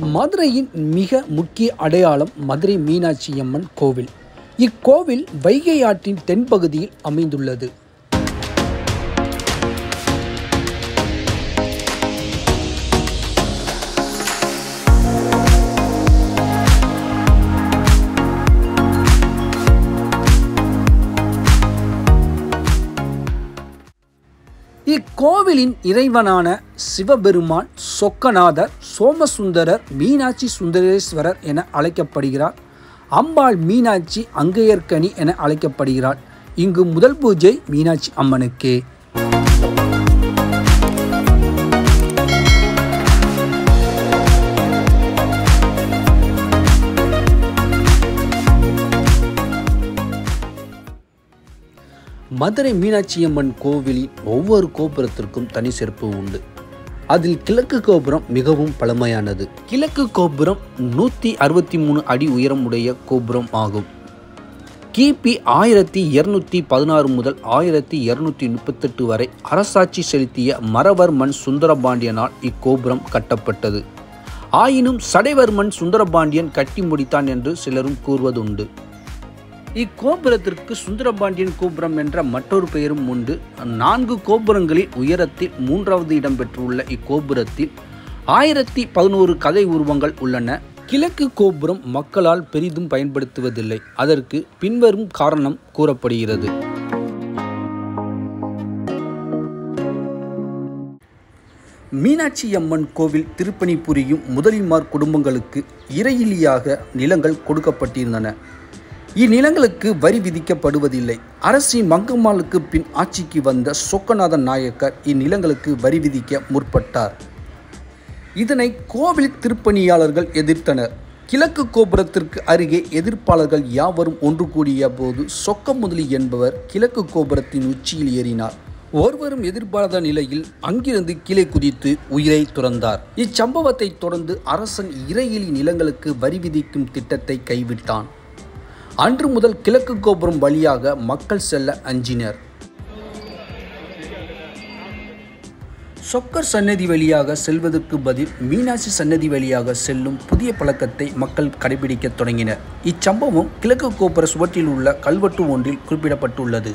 மதுரையின் மிக முக்கிய அடையாளம் மதுரை மீனாட்சி அம்மன் கோவில் இக்கோவில் வைகை ஆற்றின் தென்பகுதியில் அமைந்துள்ளது இக்கோவிலின் இறைவனான சிவபெருமான் சொக்கநாதர் சோமசுந்தரர் மீனாட்சி சுந்தரேஸ்வரர் என அழைக்கப்படுகிறார் அம்பாள் மீனாட்சி அங்கையர்கனி என அழைக்கப்படுகிறார் இங்கு முதல் பூஜை மீனாட்சி அம்மனுக்கே மதுரை மீனாட்சியம்மன் கோவிலின் ஒவ்வொரு கோபுரத்திற்கும் தனி சிறப்பு உண்டு அதில் கிழக்கு கோபுரம் மிகவும் பழமையானது கிழக்கு கோபுரம் நூற்றி அறுபத்தி மூணு அடி உயரமுடைய கோபுரம் ஆகும் கிபி ஆயிரத்தி இருநூத்தி பதினாறு முதல் ஆயிரத்தி இருநூத்தி முப்பத்தெட்டு வரை அரசாட்சி செலுத்திய மரவர்மன் சுந்தரபாண்டியனால் இக்கோபுரம் கட்டப்பட்டது ஆயினும் சடைவர்மன் சுந்தரபாண்டியன் கட்டி முடித்தான் என்று சிலரும் கூறுவதுண்டு இக்கோபுரத்திற்கு சுந்தரபாண்டியன் கோபுரம் என்ற மற்றொரு பெயரும் உண்டு நான்கு கோபுரங்களில் உயரத்தில் மூன்றாவது இடம் பெற்றுள்ள இக்கோபுரத்தில் ஆயிரத்தி பதினோரு கதை உருவங்கள் உள்ளன கிழக்கு கோபுரம் மக்களால் பெரிதும் பயன்படுத்துவதில்லை அதற்கு பின்வரும் காரணம் கூறப்படுகிறது மீனாட்சி அம்மன் கோவில் திருப்பணி புரியும் முதலிமார் குடும்பங்களுக்கு இறையிலியாக நிலங்கள் கொடுக்கப்பட்டிருந்தன இந்நிலங்களுக்கு வரி விதிக்கப்படுவதில்லை அரசின் மங்கம்மாளுக்கு பின் ஆட்சிக்கு வந்த சொக்கநாதன் நாயக்கர் இந்நிலங்களுக்கு வரி விதிக்க முற்பட்டார் இதனை கோவில் திருப்பணியாளர்கள் எதிர்த்தனர் கிழக்கு கோபுரத்திற்கு அருகே எதிர்ப்பாளர்கள் யாவரும் ஒன்று கூடிய போது சொக்க முதலி என்பவர் கிழக்கு கோபுரத்தின் உச்சியில் ஏறினார் ஒருவரும் எதிர்பாராத நிலையில் அங்கிருந்து கீழே குதித்து உயிரை துறந்தார் இச்சம்பவத்தை தொடர்ந்து அரசன் இறையிலி நிலங்களுக்கு வரி விதிக்கும் திட்டத்தை கைவிட்டான் அன்று முதல் கிழக்கு கோபுரம் வழியாக மக்கள் செல்ல அஞ்சினர் சொக்கர் சன்னதி வழியாக செல்வதற்கு பதில் மீனாட்சி சன்னதி வழியாக செல்லும் புதிய பழக்கத்தை மக்கள் கடைபிடிக்க தொடங்கினர் இச்சம்பவம் கிழக்கு கோபுர சுவற்றில் உள்ள கல்வெட்டு ஒன்றில் குறிப்பிடப்பட்டுள்ளது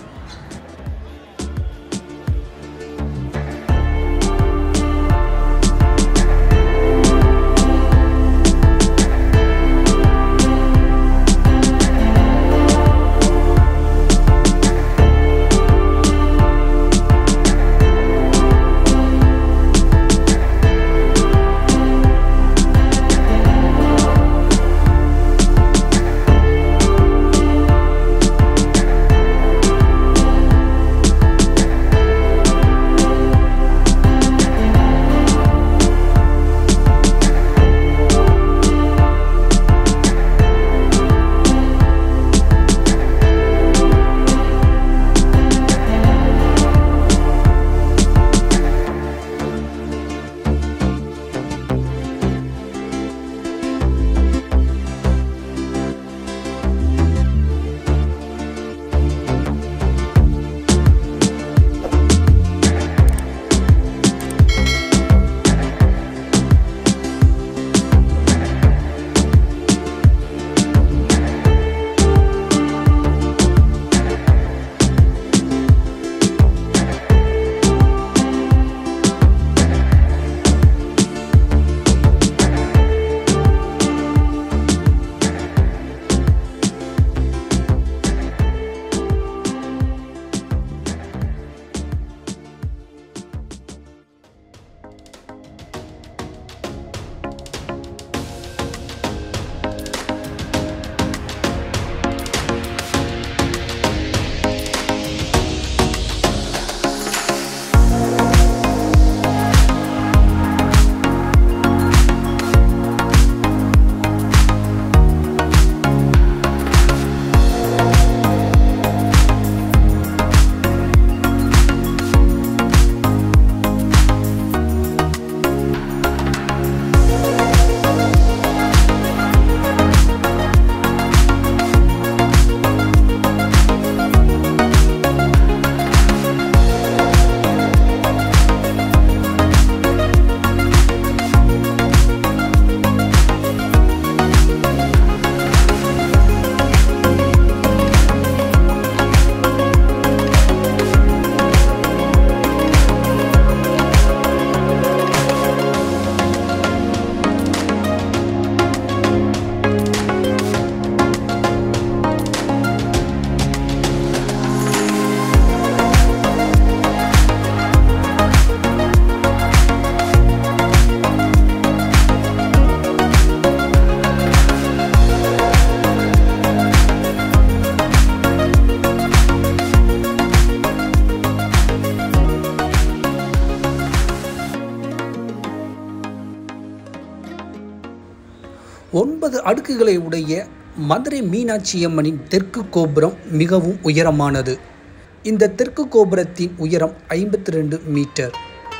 ஒன்பது அடுக்குகளை உடைய மதுரை மீனாட்சி அம்மனின் தெற்கு கோபுரம் மிகவும் உயரமானது இந்த தெற்கு கோபுரத்தின் உயரம் ஐம்பத்தி ரெண்டு மீட்டர்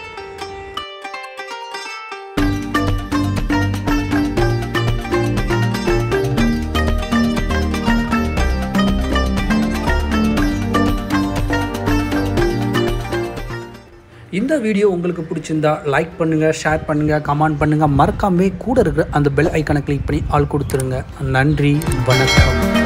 இந்த வீடியோ உங்களுக்கு பிடிச்சிருந்தா லைக் பண்ணுங்கள் ஷேர் பண்ணுங்கள் கமெண்ட் பண்ணுங்கள் மறக்காமே கூட இருக்கிற அந்த பெல் ஐக்கானை கிளிக் பண்ணி ஆள் கொடுத்துருங்க நன்றி வணக்கம்